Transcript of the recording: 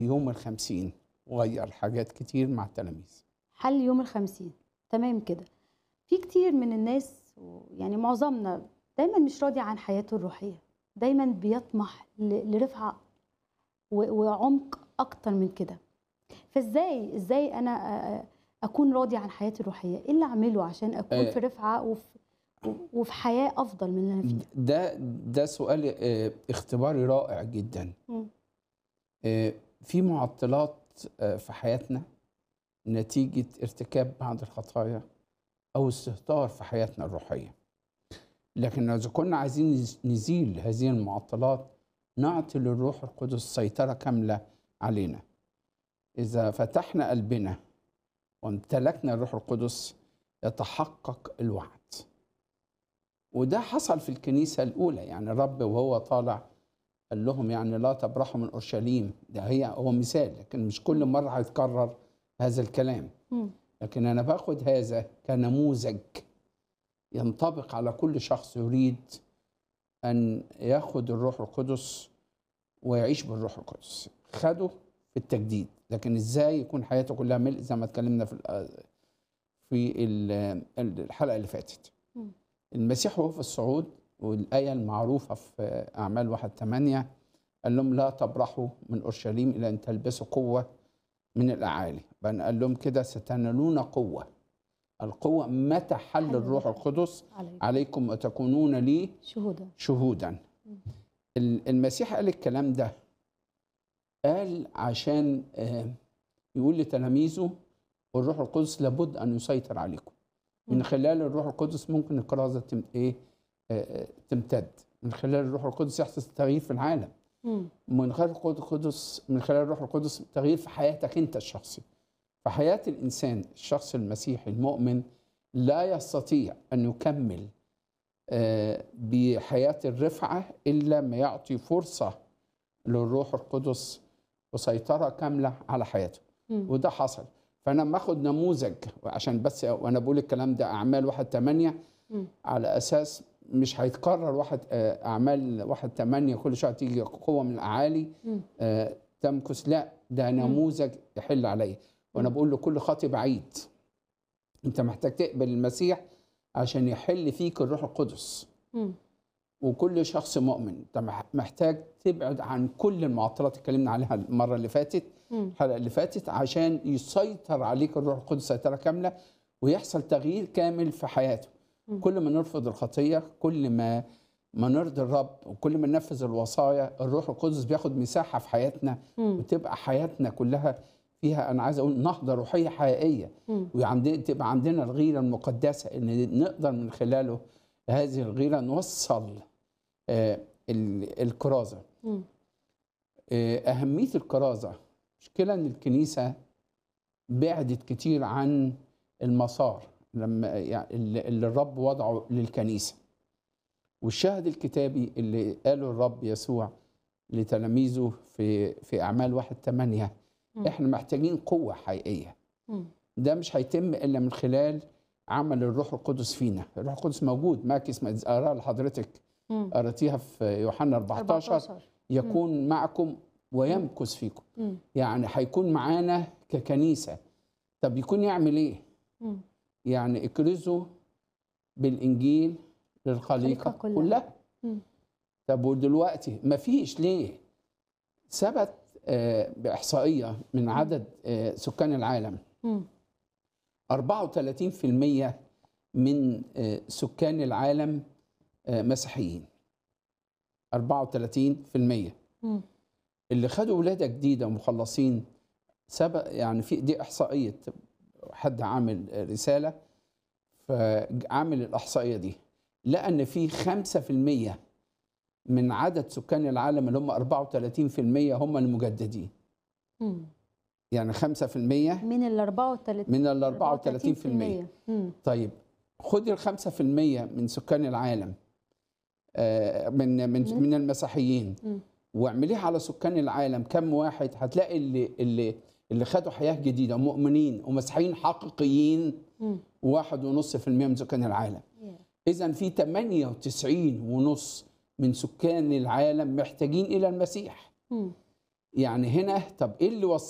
يوم الخمسين وغير حاجات كتير مع التلاميذ حل يوم الخمسين تمام كده في كتير من الناس يعني معظمنا دايما مش راضي عن حياته الروحية دايما بيطمح ل- لرفعة و- وعمق أكتر من كده فازاي ازاي أنا أ- أ- أكون راضي عن حياتي الروحية ايه اللي أعمله عشان أكون آه. في رفعة وفي وفي حياة أفضل من اللي أنا فيها ده ده سؤال آه، اختباري رائع جدا مم. آه، في معطلات آه، في حياتنا نتيجة ارتكاب بعض الخطايا أو استهتار في حياتنا الروحية لكن إذا كنا عايزين نز- نزيل هذه المعطلات نعطي للروح القدس سيطرة كاملة علينا إذا فتحنا قلبنا وامتلكنا الروح القدس يتحقق الوعد وده حصل في الكنيسة الأولى يعني الرب وهو طالع قال لهم يعني لا تبرحوا من أورشليم ده هي هو مثال لكن مش كل مرة هيتكرر هذا الكلام مم. لكن أنا باخد هذا كنموذج ينطبق على كل شخص يريد أن ياخد الروح القدس ويعيش بالروح القدس خده في التجديد لكن ازاي يكون حياته كلها ملء زي ما اتكلمنا في ال- في ال- الحلقه اللي فاتت مم. المسيح وهو في الصعود والايه المعروفه في اعمال واحد ثمانية قال لهم لا تبرحوا من اورشليم الى ان تلبسوا قوه من الاعالي بل قال لهم كده ستنالون قوه القوه متى حل حل الروح الروح. القدس عليك عليكم وتكونون لي شهودا شهودا ال- المسيح قال الكلام ده قال عشان آه، يقول لتلاميذه الروح القدس لابد ان يسيطر عليكم من مم. خلال الروح القدس ممكن الكرازه تم ايه آه، آه، تمتد من خلال الروح القدس يحدث تغيير في العالم مم. من خلال الروح القدس من خلال الروح القدس تغيير في حياتك انت الشخصي فحياه الانسان الشخص المسيحي المؤمن لا يستطيع ان يكمل آه، بحياه الرفعه الا ما يعطي فرصه للروح القدس وسيطره كامله على حياته مم. وده حصل فانا لما اخد نموذج عشان بس وانا بقول الكلام ده اعمال واحد ثمانية مم. على اساس مش هيتكرر واحد آه، اعمال واحد ثمانية كل شويه تيجي قوه من الاعالي مم. آه، تمكث لا ده نموذج يحل عليا وانا مم. بقول لكل خاطي بعيد انت محتاج تقبل المسيح عشان يحل فيك الروح القدس مم. وكل شخص مؤمن انت مح- محتاج تبعد عن كل المعطلات اللي اتكلمنا عليها المره اللي فاتت مم. الحلقه اللي فاتت عشان يسيطر عليك الروح القدس سيطره كامله ويحصل تغيير كامل في حياته مم. كل ما نرفض الخطيه كل ما ما نرضي الرب وكل ما ننفذ الوصايا الروح القدس بياخد مساحه في حياتنا مم. وتبقى حياتنا كلها فيها انا عايز اقول نهضه روحيه حقيقيه مم. وعندنا تبقى عندنا الغيره المقدسه ان نقدر من خلاله هذه الغيره نوصل آه، ال- الكرازه مم. آه، أهمية الكرازة مشكلة إن الكنيسة بعدت كتير عن المسار لما يعني اللي اللي الرب وضعه للكنيسة والشاهد الكتابي اللي قاله الرب يسوع لتلاميذه في في أعمال واحد ثمانية مم. إحنا محتاجين قوة حقيقية مم. ده مش هيتم إلا من خلال عمل الروح القدس فينا الروح القدس موجود ماكس ما أقرأ لحضرتك مم. قرأتيها في يوحنا 14 14 يكون معكم ويمكث فيكم مم. يعني هيكون معانا ككنيسة طب يكون يعمل ايه مم. يعني اكرزوا بالانجيل للخليقة الخليقة كلها. كلها مم. طب طب ودلوقتي مفيش ليه ثبت آه، بإحصائية من عدد آه، سكان العالم مم. 34% من آه، سكان العالم آه، مسيحيين 34% مم. اللي خدوا ولاده جديده ومخلصين سبق يعني في دي احصائيه حد عامل رساله فعامل الاحصائيه دي لقى ان في 5% من عدد سكان العالم اللي هم 34% هم المجددين مم. يعني 5% من ال 34 من ال 34% مم. طيب خدي ال 5% من سكان العالم آه، من من من- من المسيحيين مم. واعمليها على سكان العالم كم واحد هتلاقي اللي اللي اللي خدوا حياه جديده مؤمنين ومسيحيين حقيقيين مم. واحد ونص في المية من سكان العالم Yeah. اذا في 98 ونص من سكان العالم محتاجين الى المسيح مم. يعني هنا طب ايه اللي